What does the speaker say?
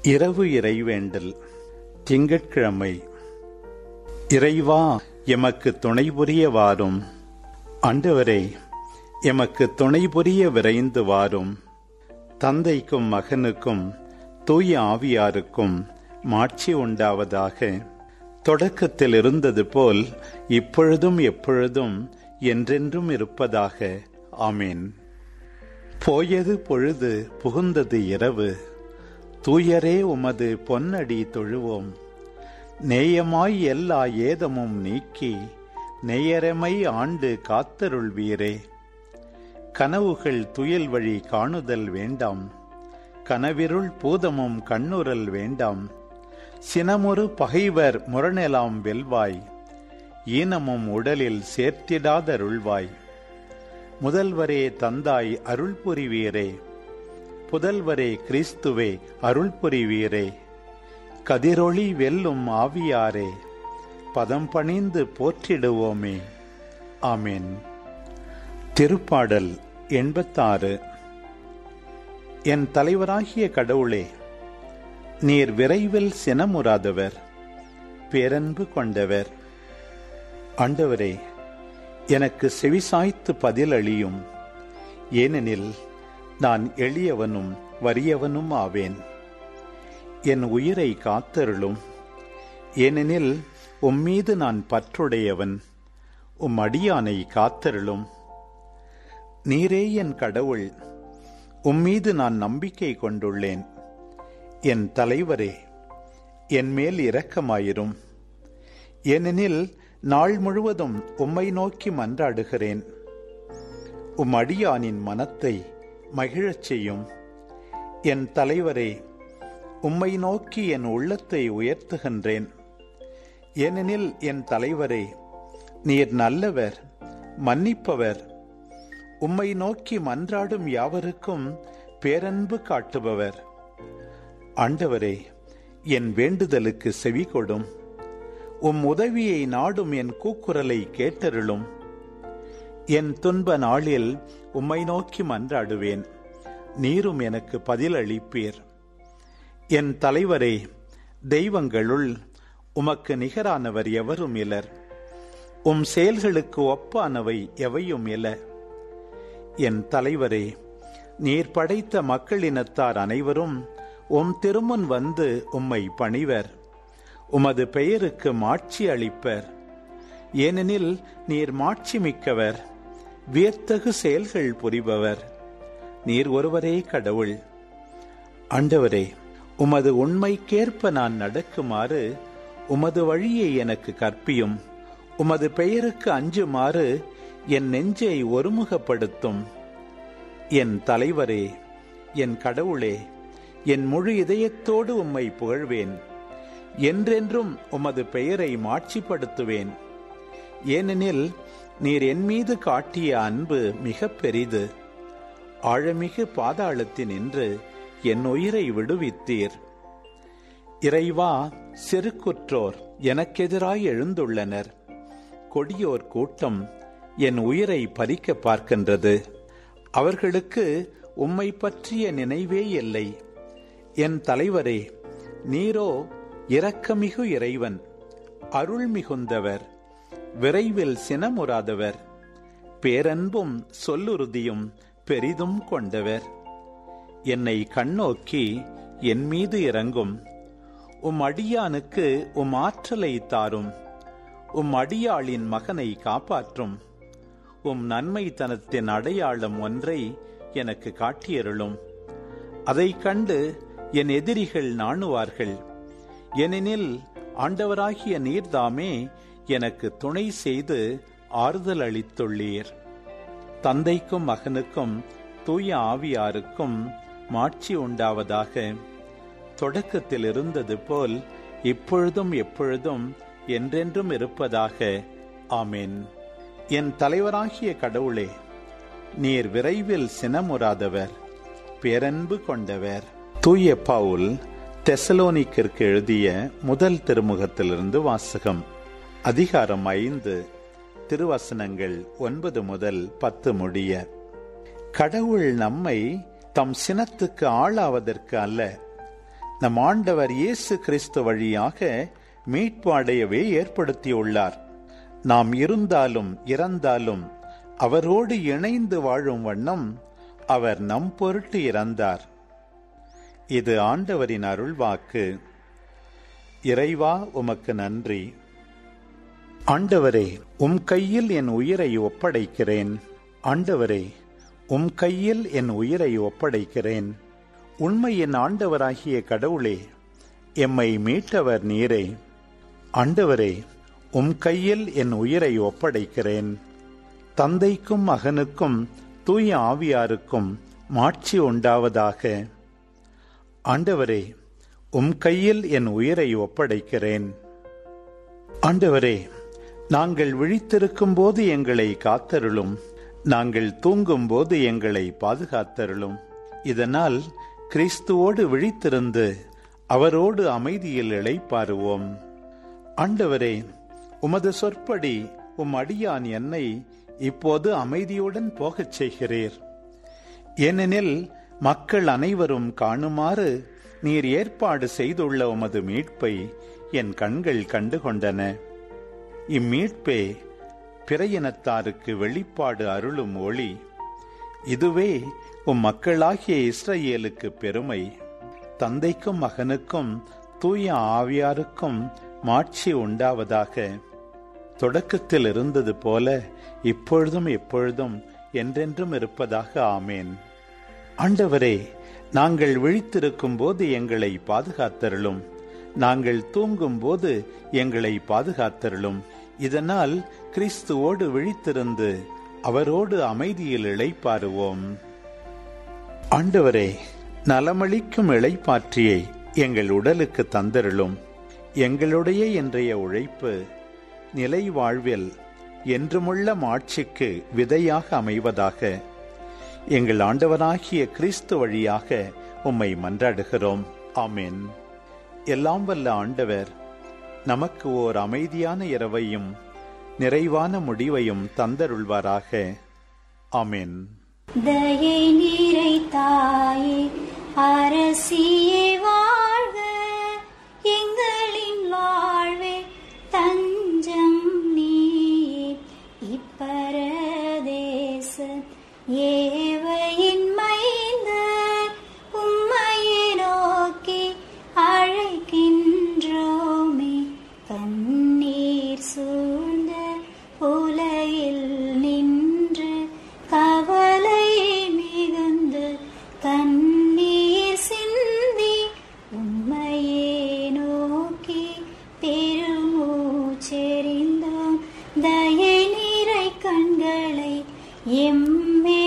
இரவு இறைவேண்டல் திங்கட்கிழமை இறைவா எமக்கு துணை புரிய வாரும் ஆண்டவரே எமக்கு துணை புரிய விரைந்து வாரும் தந்தைக்கும் மகனுக்கும் தூய ஆவியாருக்கும் மாட்சி உண்டாவதாக தொடக்கத்தில் இருந்தது போல் இப்பொழுதும் எப்பொழுதும் என்றென்றும் இருப்பதாக ஆமேன் போயது பொழுது புகுந்தது இரவு தூயரே உமது பொன்னடி தொழுவோம் நேயமாய் எல்லா ஏதமும் நீக்கி நேயரமை ஆண்டு காத்தருள்வீரே கனவுகள் துயில் வழி காணுதல் வேண்டாம் கனவிருள் பூதமும் கண்ணுரல் வேண்டாம் சினமுறு பகைவர் முரணெலாம் வெல்வாய் ஈனமும் உடலில் சேர்த்திடாதருள்வாய் முதல்வரே தந்தாய் அருள் புரிவீரே புதல்வரே கிறிஸ்துவே அருள் புரிவீரே கதிரொளி வெல்லும் ஆவியாரே பதம் பணிந்து போற்றிடுவோமே ஆமேன் திருப்பாடல் எண்பத்தாறு என் தலைவராகிய கடவுளே நீர் விரைவில் சினமுறாதவர் பேரன்பு கொண்டவர் ஆண்டவரே எனக்கு செவிசாய்த்து பதிலளியும் ஏனெனில் நான் எளியவனும் வறியவனும் ஆவேன் என் உயிரை காத்தருளும் ஏனெனில் உம்மீது நான் பற்றுடையவன் உம் அடியானை காத்தருளும் நீரே என் கடவுள் உம்மீது நான் நம்பிக்கை கொண்டுள்ளேன் என் தலைவரே என் மேல் இரக்கமாயிரும் ஏனெனில் நாள் முழுவதும் உம்மை நோக்கி மன்றாடுகிறேன் உம் அடியானின் மனத்தை மகிழச் செய்யும் என் தலைவரே உம்மை நோக்கி என் உள்ளத்தை உயர்த்துகின்றேன் ஏனெனில் என் தலைவரே நீர் நல்லவர் மன்னிப்பவர் உம்மை நோக்கி மன்றாடும் யாவருக்கும் பேரன்பு காட்டுபவர் ஆண்டவரே என் வேண்டுதலுக்கு செவி கொடும் உம் உதவியை நாடும் என் கூக்குரலை கேட்டருளும் என் துன்ப நாளில் உம்மை நோக்கி மன்றாடுவேன் நீரும் எனக்கு பதில் அளிப்பீர் என் தலைவரே தெய்வங்களுள் உமக்கு நிகரானவர் எவரும் இலர் உம் செயல்களுக்கு ஒப்பானவை எவையும் இல என் தலைவரே நீர் படைத்த மக்களினத்தார் அனைவரும் உம் திருமுன் வந்து உம்மை பணிவர் உமது பெயருக்கு மாட்சி அளிப்பர் ஏனெனில் நீர் மாட்சி மிக்கவர் வியத்தகு செயல்கள் புரிபவர் நீர் ஒருவரே கடவுள் ஆண்டவரே உமது உண்மைக்கேற்ப நான் நடக்குமாறு உமது வழியை எனக்கு கற்பியும் உமது பெயருக்கு அஞ்சுமாறு என் நெஞ்சை ஒருமுகப்படுத்தும் என் தலைவரே என் கடவுளே என் முழு இதயத்தோடு உம்மை புகழ்வேன் என்றென்றும் உமது பெயரை மாட்சிப்படுத்துவேன் ஏனெனில் நீர் என் மீது காட்டிய அன்பு மிக பெரிது ஆழமிகு பாதாளத்தின் நின்று என் உயிரை விடுவித்தீர் இறைவா செருக்குற்றோர் எனக்கெதிராய் எழுந்துள்ளனர் கொடியோர் கூட்டம் என் உயிரை பறிக்க பார்க்கின்றது அவர்களுக்கு உம்மை பற்றிய நினைவே இல்லை என் தலைவரே நீரோ இரக்கமிகு இறைவன் அருள் மிகுந்தவர் விரைவில் சினமுறாதவர் பேரன்பும் சொல்லுறுதியும் பெரிதும் கொண்டவர் என்னை கண்ணோக்கி என் மீது இறங்கும் உம் அடியானுக்கு உம் ஆற்றலை தாரும் உம் அடியாளின் மகனை காப்பாற்றும் உம் நன்மைத்தனத்தின் அடையாளம் ஒன்றை எனக்கு காட்டியருளும் அதை கண்டு என் எதிரிகள் நாணுவார்கள் ஏனெனில் ஆண்டவராகிய நீர்தாமே எனக்கு துணை செய்து ஆறுதல் அளித்துள்ளீர் தந்தைக்கும் மகனுக்கும் தூய ஆவியாருக்கும் மாட்சி உண்டாவதாக தொடக்கத்தில் இருந்தது போல் இப்பொழுதும் எப்பொழுதும் என்றென்றும் இருப்பதாக ஆமேன் என் தலைவராகிய கடவுளே நீர் விரைவில் சினமுறாதவர் பேரன்பு கொண்டவர் தூய பவுல் தெசலோனிக்கிற்கு எழுதிய முதல் திருமுகத்திலிருந்து வாசகம் அதிகாரம் ஐந்து திருவசனங்கள் ஒன்பது முதல் பத்து முடிய கடவுள் நம்மை தம் சினத்துக்கு ஆளாவதற்கு அல்ல நம் ஆண்டவர் இயேசு கிறிஸ்து வழியாக மீட்பு அடையவே ஏற்படுத்தியுள்ளார் நாம் இருந்தாலும் இறந்தாலும் அவரோடு இணைந்து வாழும் வண்ணம் அவர் நம் பொருட்டு இறந்தார் இது ஆண்டவரின் அருள்வாக்கு இறைவா உமக்கு நன்றி ஆண்டவரே உம் கையில் என் உயிரை ஒப்படைக்கிறேன் ஆண்டவரே உம் கையில் என் உயிரை ஒப்படைக்கிறேன் உண்மையின் ஆண்டவராகிய கடவுளே எம்மை மீட்டவர் நீரே ஆண்டவரே உம் கையில் என் உயிரை ஒப்படைக்கிறேன் தந்தைக்கும் மகனுக்கும் தூய ஆவியாருக்கும் மாட்சி உண்டாவதாக ஆண்டவரே உம் கையில் என் உயிரை ஒப்படைக்கிறேன் ஆண்டவரே நாங்கள் விழித்திருக்கும் போது எங்களை காத்தருளும் நாங்கள் தூங்கும் போது எங்களை பாதுகாத்தருளும் இதனால் கிறிஸ்துவோடு விழித்திருந்து அவரோடு அமைதியில் இளைப்பாருவோம் ஆண்டவரே உமது சொற்படி உம் அடியான் என்னை இப்போது அமைதியுடன் போகச் செய்கிறீர் ஏனெனில் மக்கள் அனைவரும் காணுமாறு நீர் ஏற்பாடு செய்துள்ள உமது மீட்பை என் கண்கள் கண்டுகொண்டன இம்மீட்பே பிற இனத்தாருக்கு வெளிப்பாடு அருளும் ஒளி இதுவே உம் மக்களாகிய இஸ்ரேலுக்கு பெருமை தந்தைக்கும் மகனுக்கும் தூய ஆவியாருக்கும் மாட்சி உண்டாவதாக தொடக்கத்தில் இருந்தது போல இப்பொழுதும் எப்பொழுதும் என்றென்றும் இருப்பதாக ஆமேன் ஆண்டவரே நாங்கள் விழித்திருக்கும் போது எங்களை பாதுகாத்தருளும் நாங்கள் தூங்கும் போது எங்களை பாதுகாத்தருளும் இதனால் கிறிஸ்துவோடு விழித்திருந்து அவரோடு அமைதியில் இளைப்பாருவோம் ஆண்டவரே நலமளிக்கும் இளைப்பாற்றியை எங்கள் உடலுக்கு தந்தருளும் எங்களுடைய இன்றைய உழைப்பு நிலை வாழ்வில் என்றுமுள்ள மாட்சிக்கு விதையாக அமைவதாக எங்கள் ஆண்டவராகிய கிறிஸ்து வழியாக உம்மை மன்றாடுகிறோம் ஆமேன் எல்லாம் வல்ல ஆண்டவர் நமக்கு ஓர் அமைதியான இரவையும் நிறைவான முடிவையும் தந்தருள்வாராக ஆமேன் தயை நீரை தாயே அரசியே வாழ்க எங்களின் வாழ்வே தஞ்சம் நீயே இப்பரதேச ஏவையின் மைந்தர் உம்மையை நோக்கி அழைக்கின்றோமே கண்ணீர் சூழ்ந்த உலகில் நின்று கவலை மிகுந்து கண்ணீர் சிந்தி உம்மையே நோக்கி பெருமூச்செறிந்தோம் தயை நீரை கண்களை எம்மே